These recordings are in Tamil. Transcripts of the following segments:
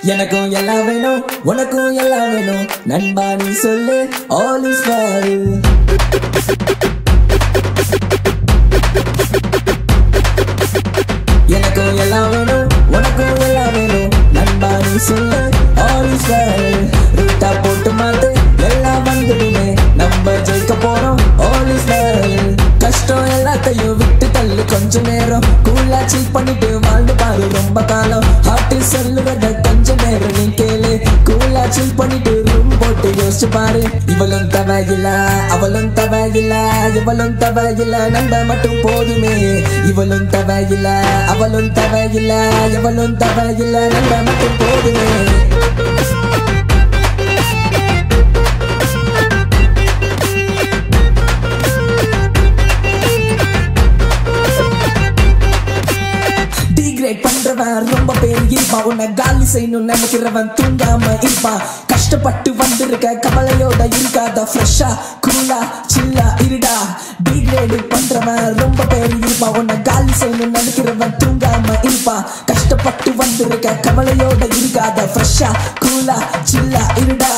எனக்கும் எல்லாம் வேணும் உனக்கும் எல்லாம் வேணும் நண்பா நீ சொல்லு ஆல் இஸ் வெல் எனக்கும் எல்லாம் வேணும் உனக்கும் எல்லாம் வேணும் நண்பா நீ சொல்லு ஆல் இஸ் வெல் ரூட்டா போட்டு மாத்து எல்லாம் வந்துடுமே நம்ம ஜெயிக்க போறோம் ஆல் இஸ் வெல் கஷ்டம் எல்லாத்தையும் விட்டு தள்ளு கொஞ்ச நேரம் கூலா சீட் பண்ணிட்டு வாழ்ந்து பாரு ரொம்ப காலம் ஹார்ட் சொல்லுறத கொஞ்ச நேரம் நீ கேளு கூலா சீட் பண்ணிட்டு ரூம் போட்டு யோசிச்சு பாரு இவளும் தவையில்ல அவளும் தவையில்ல இவளும் தவையில்ல நம்ப மட்டும் போதுமே இவளும் தவையில்ல அவளும் தவையில்ல இவளும் தவையில்ல நம்ப மட்டும் போதுமே டிகிரேட் பண்றவன் ரொம்ப பேர் இருப்பான் உன்னை காலி செய்யணும் நினைக்கிறவன் தூங்காம இருப்பான் கஷ்டப்பட்டு வந்திருக்க கவலையோட இருக்காத ஃப்ரெஷ்ஷா கூலா சில்லா இருடா டிகிரேட் பண்றவன் ரொம்ப பேர் இருப்பான் உன்னை காலி செய்யணும் நினைக்கிறவன் தூங்காம இருப்பான் கஷ்டப்பட்டு வந்திருக்க கவலையோட இருக்காத ஃப்ரெஷ்ஷா கூலா சில்லா இருடா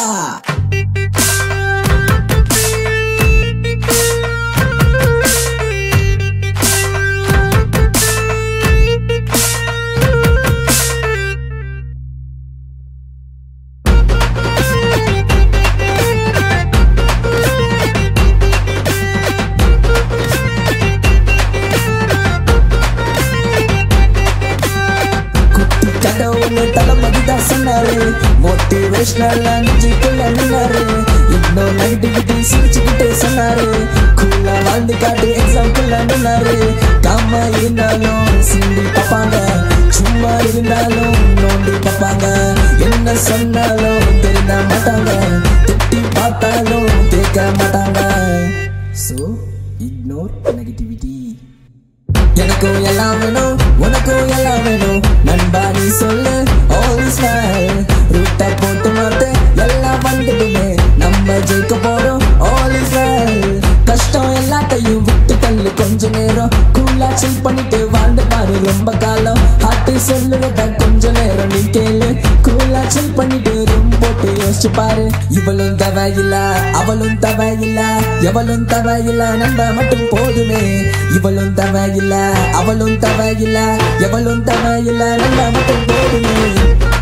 குட்டி கடவுள் தளபதி தான் சொன்னாரு மோட்டிவேஷனல் அஞ்சுக்குள்ள நின்னாரு இன்னும் நெகட்டிவிட்டி சிரிச்சுக்கிட்டே சொன்னாரு கூலா வாழ்ந்து காட்டு எக்ஸாம்பிள் நின்னாரு காம இருந்தாலும் சிந்தி பார்ப்பாங்க சும்மா இருந்தாலும் நோண்டி பார்ப்பாங்க என்ன சொன்னாலும் தெரிந்த மாட்டாங்க திட்டி பார்த்தாலும் கேட்க மாட்டாங்க ஸோ இக்னோர் நெகட்டிவிட்டி எனக்கும் எல்லாம் வேணும் உனக்கும் எல்லாம் வேணும் நண்பா நீ சொல்லு ஆல் இஸ் வெல் ரூட்டை போட்டு மாத்து எல்லாம் வந்துடுமே நம்ம ஜெயிக்க போறோம் ஆல் இஸ் வெல் கஷ்டம் எல்லாத்தையும் விட்டு தள்ளு கொஞ்ச நேரம் கூலா சில் பண்ணிட்டு வாழ்ந்து பாரு ரொம்ப காலம் ஹார்ட் சொல்லுறத கொஞ்ச நேரம் நீ கேளு கூலா சில் பண்ணிட்டு ரூம் போட்டு யோசிச்சு பாரு இவளும் தவையில்ல அவளும் தவையில்ல எவளும் தவையில்ல நம்ம மட்டும் போதுமே இவளும் தவையில்ல அவளும் தவையில்ல எவளும் தவையில்ல நம்ம மட்டும் போதுமே